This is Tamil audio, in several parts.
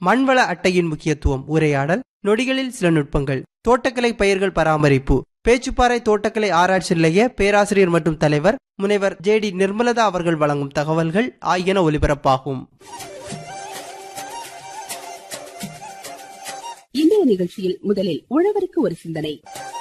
மண்வள அட்டையின் முக்கியத்துவம் உரையாடல் நொடிகளில் சில நுட்பங்கள் தோட்டக்கலை பயிர்கள் பராமரிப்பு பேச்சுப்பாறை தோட்டக்கலை ஆராய்ச்சி நிலைய பேராசிரியர் மற்றும் தலைவர் முனைவர் ஜே டி நிர்மலதா அவர்கள் வழங்கும் தகவல்கள் ஆகியன ஒலிபரப்பாகும் இன்றைய நிகழ்ச்சியில் முதலில் உழவருக்கு ஒரு சிந்தனை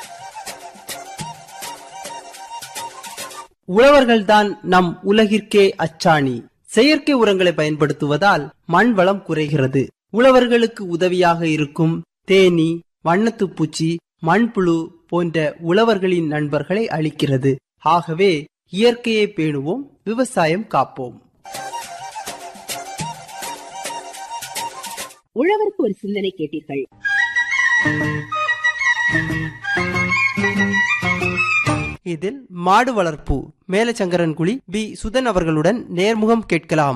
உழவர்கள்தான் நம் உலகிற்கே அச்சாணி செயற்கை உரங்களை பயன்படுத்துவதால் மண் வளம் குறைகிறது உழவர்களுக்கு உதவியாக இருக்கும் தேனி வண்ணத்துப் பூச்சி மண்புழு போன்ற உழவர்களின் நண்பர்களை அளிக்கிறது ஆகவே இயற்கையை பேணுவோம் விவசாயம் காப்போம் உழவருக்கு ஒரு சிந்தனை கேட்டீர்கள் இதில் மாடு வளர்ப்பு மேலச்சங்கரன்குழி பி சுதன் அவர்களுடன் நேர்முகம் கேட்கலாம்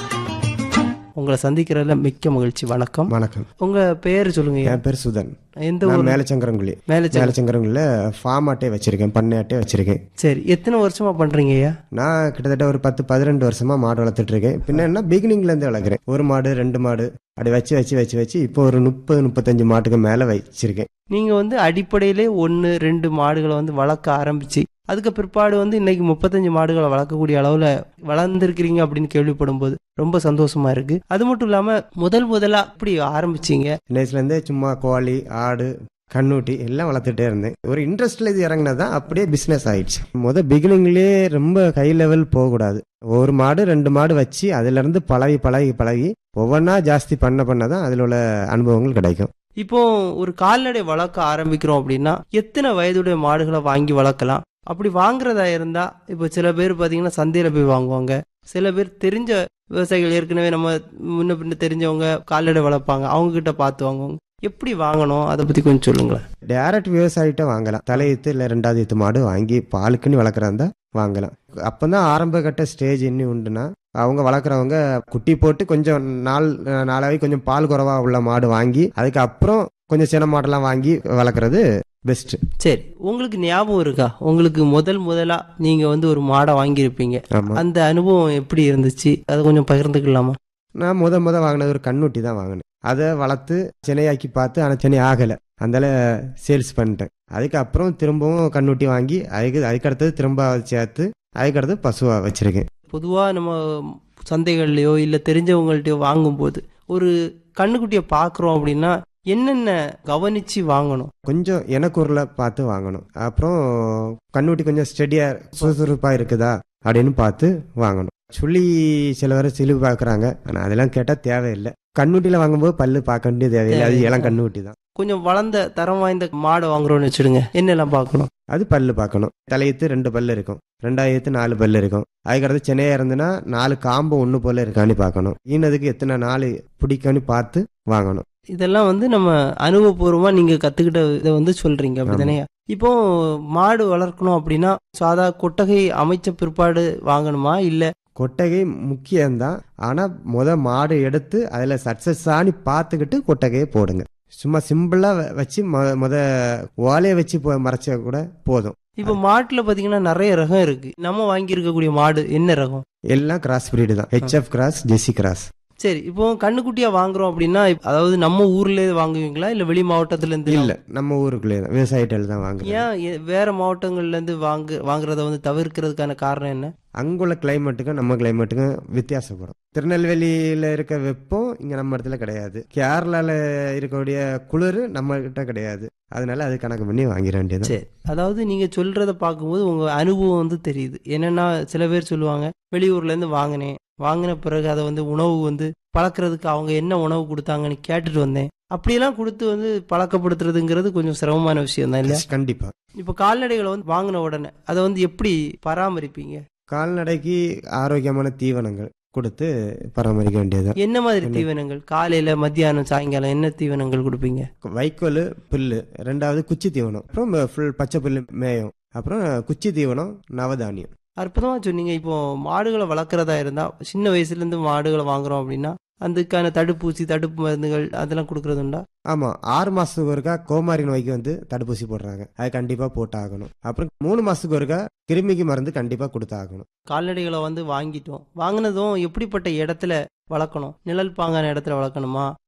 உங்களை சந்திக்கிறதுல மிக்க மகிழ்ச்சி வணக்கம் வணக்கம் உங்க பெயர் சொல்லுங்க என் பேர் சுதன் எந்த நான் ஊர் மேலச்சங்கரங்குழி மேலச்சங்கரம் மேலச்சங்கரங்குழில ஃபார்ம் ஆட்டே வச்சிருக்கேன் பண்ணை ஆட்டே வச்சிருக்கேன் சரி எத்தனை வருஷமா பண்றீங்க ஐயா நான் கிட்டத்தட்ட ஒரு பத்து பதிரெண்டு வருஷமா மாடு வளர்த்துட்டு இருக்கேன் பின்ன என்ன பிகினிங்ல இருந்து வளர்க்குறேன் ஒரு மாடு ரெண்டு மாடு அப்படி வச்சு வச்சு வச்சு வச்சு இப்போ ஒரு முப்பது முப்பத்தஞ்சு மாட்டுக்கு மேல வச்சிருக்கேன் நீங்க வந்து அடிப்படையிலே ஒன்னு ரெண்டு மாடுகளை வந்து வளர்க்க ஆரம்பிச்சு அதுக்கு பிற்பாடு வந்து இன்னைக்கு முப்பத்தஞ்சு மாடுகளை வளர்க்கக்கூடிய அளவுல வளர்ந்துருக்கிறீங்க அப்படின்னு கேள்விப்படும் போது ரொம்ப சந்தோஷமா இருக்கு அது மட்டும் இல்லாம முதல் முதலா அப்படி ஆரம்பிச்சீங்க சின்ன வயசுல இருந்தே சும்மா கோழி ஆடு கண்ணூட்டி எல்லாம் வளர்த்துட்டே இருந்தேன் ஒரு இன்ட்ரெஸ்ட்ல இது இறங்கினதான் அப்படியே பிசினஸ் ஆயிடுச்சு முத பிகினிங்லயே ரொம்ப ஹை லெவல் போகக்கூடாது ஒரு மாடு ரெண்டு மாடு வச்சு அதுல இருந்து பழகி பழகி பழகி ஒவ்வொன்றா ஜாஸ்தி பண்ண பண்ணதான் அதுல உள்ள அனுபவங்கள் கிடைக்கும் இப்போ ஒரு கால்நடை வளர்க்க ஆரம்பிக்கிறோம் அப்படின்னா எத்தனை வயதுடைய மாடுகளை வாங்கி வளர்க்கலாம் அப்படி வாங்குறதா இருந்தா இப்போ சில பேர் பாத்தீங்கன்னா சந்தையில போய் வாங்குவாங்க சில பேர் தெரிஞ்ச விவசாயிகள் ஏற்கனவே நம்ம முன்ன பின்ன தெரிஞ்சவங்க கால்நடை வளர்ப்பாங்க அவங்க கிட்ட பார்த்து வாங்குவாங்க எப்படி வாங்கணும் அதை பத்தி கொஞ்சம் சொல்லுங்களேன் டேரக்ட் விவசாயிட்ட வாங்கலாம் தலையீத்து இல்லை ரெண்டாவது ஈத்து மாடு வாங்கி பாலுக்குன்னு வளர்க்குறாந்தா வாங்கலாம் அப்பதான் ஆரம்ப கட்ட ஸ்டேஜ் என்ன உண்டுன்னா அவங்க வளர்க்குறவங்க குட்டி போட்டு கொஞ்சம் நாள் நாளாவே கொஞ்சம் பால் குறைவா உள்ள மாடு வாங்கி அதுக்கப்புறம் கொஞ்சம் சின்ன மாடெல்லாம் வாங்கி வளர்க்குறது பெஸ்ட் சரி உங்களுக்கு ஞாபகம் இருக்கா உங்களுக்கு முதல் முதலா நீங்க வந்து ஒரு மாடை வாங்கியிருப்பீங்க ஆமா அந்த அனுபவம் எப்படி இருந்துச்சு அதை கொஞ்சம் பகிர்ந்துக்கலாமா நான் முத முத வாங்கினது ஒரு கண்ணுட்டி தான் வாங்கினேன் அதை வளர்த்து சென்னையாக்கி பார்த்து ஆனால் சென்னை ஆகலை அந்தால சேல்ஸ் பண்ணிட்டேன் அதுக்கப்புறம் திரும்பவும் கண்ணுட்டி வாங்கி அதுக்கு அதுக்கடுத்தது திரும்ப அதை சேர்த்து அதுக்கடுத்து பசுவா வச்சிருக்கேன் பொதுவா நம்ம சந்தைகள்லயோ இல்ல தெரிஞ்சவங்கள்ட்டயோ வாங்கும்போது ஒரு கண்ணுக்குட்டியை பார்க்குறோம் அப்படின்னா என்னென்ன கவனிச்சு வாங்கணும் கொஞ்சம் எனக்குருளை பார்த்து வாங்கணும் அப்புறம் கண்ணுட்டி கொஞ்சம் ஸ்டெடியா சுறுசுறுப்பா இருக்குதா அப்படின்னு பார்த்து வாங்கணும் சொல்லி சில பேர் சிலு பார்க்குறாங்க ஆனால் அதெல்லாம் கேட்டால் தேவையில்லை கண்ணுட்டியில் வாங்கும்போது பல்லு பார்க்க வேண்டியது தேவையில்லை அது இளம் கண்ணுட்டி தான் கொஞ்சம் வளர்ந்த தரம் வாய்ந்த மாடை வாங்குறோம்னு வச்சுடுங்க என்னெல்லாம் பார்க்கணும் அது பல்லு பார்க்கணும் தலையத்து ரெண்டு பல்லு இருக்கும் ரெண்டாயிரத்து நாலு பல்லு இருக்கும் அதுக்கடுத்து சென்னையா இருந்துன்னா நாலு காம்பு ஒன்று போல இருக்கான்னு பார்க்கணும் ஈனதுக்கு எத்தனை நாள் பிடிக்கும்னு பார்த்து வாங்கணும் இதெல்லாம் வந்து நம்ம அனுபவபூர்வமா நீங்க கத்துக்கிட்ட இதை வந்து சொல்றீங்க அப்படிதானே இப்போ மாடு வளர்க்கணும் அப்படின்னா சாதா கொட்டகை அமைச்ச பிற்பாடு வாங்கணுமா இல்ல கொட்டகை முக்கியம்தான் ஆனா முத மாடு எடுத்து அதுல சக்சஸ் ஆனி பார்த்துக்கிட்டு கொட்டகையை போடுங்க சும்மா சிம்பிளா வ- வச்சு மொ- முத ஓலையை வச்சு போ- மறைச்சா கூட போதும் இப்போ மாட்டுல பாத்தீங்கன்னா நிறைய ரகம் இருக்கு நம்ம வாங்கி இருக்கக்கூடிய மாடு என்ன ரகம் எல்லாம் கிராஸ் பிரீடு தான் ஹெச்எஃப் கிராஸ் ஜெசி கிராஸ் சரி இப்போ கண்ணுக்குட்டியா வாங்குறோம் அப்படின்னா அதாவது நம்ம ஊர்ல வாங்குவீங்களா இல்ல வெளி மாவட்டத்துல இருந்து இல்ல நம்ம ஊருக்குள்ளே தான் விவசாயிகள் தான் வாங்குறோம் ஏன் எ- வேற மாவட்டங்கள்ல இருந்து வாங்கு வாங்குறத வந்து தவிர்க்கிறதுக்கான காரணம் என்ன அங்குள்ள கிளைமேட்டுக்கும் நம்ம கிளைமேட்டுக்கும் வித்தியாசப்படும் திருநெல்வேலியில இருக்க வெப்பம் இங்க நம்ம இடத்துல கிடையாது கேரளால இருக்கக்கூடிய குளிர் நம்ம கிட்ட கிடையாது அதனால அது கணக்கு பண்ணி வாங்கிட வேண்டியது சரி அதாவது நீங்க சொல்றத பார்க்கும்போது உங்க அனுபவம் வந்து தெரியுது என்னன்னா சில பேர் சொல்லுவாங்க வெளியூர்ல இருந்து வாங்கினேன் வாங்கின பிறகு அதை வந்து உணவு வந்து பழக்கிறதுக்கு அவங்க என்ன உணவு கொடுத்தாங்கன்னு கேட்டுட்டு வந்தேன் அப்படியெல்லாம் கொடுத்து வந்து பழக்கப்படுத்துறதுங்கிறது கொஞ்சம் சிரமமான விஷயம் தான் இல்ல கண்டிப்பா இப்போ கால்நடைகளை வந்து வாங்கின உடனே அதை வந்து எப்படி பராமரிப்பீங்க கால்நடைக்கு ஆரோக்கியமான தீவனங்கள் கொடுத்து பராமரிக்க வேண்டியது என்ன மாதிரி என்ன? தீவனங்கள் காலையில மத்தியானம் சாயங்காலம் என்ன தீவனங்கள் கொடுப்பீங்க வைக்கோல் புல்லு ரெண்டாவது குச்சி தீவனம் அப்புறம் ஃபுல் பச்சை புல்லு மேயம் அப்புறம் குச்சி தீவனம் நவதானியம் அற்புதமா சொன்னீங்க இப்போ மாடுகளை வளர்க்குறதா இருந்தா சின்ன வயசுல இருந்து மாடுகளை வாங்குறோம் அப்படின்னா அதுக்கான தடுப்பூசி தடுப்பு மருந்துகள் அதெல்லாம் கொடுக்கறது உண்டா ஆமா ஆறு மாசத்துக்கு ஒருக்கா கோமாரி நோய்க்கு வந்து தடுப்பூசி போடுறாங்க அது கண்டிப்பா போட்டாகணும் அப்புறம் மூணு மாசத்துக்கு ஒருக்கா கிருமிக்கு மருந்து கண்டிப்பா கொடுத்தாகணும் கால்நடைகளை வந்து வாங்கிட்டோம் வாங்கினதும் எப்படிப்பட்ட இடத்துல வளர்க்கணும் நிழல் பாங்கான இடத்துல வளர்க்கணுமா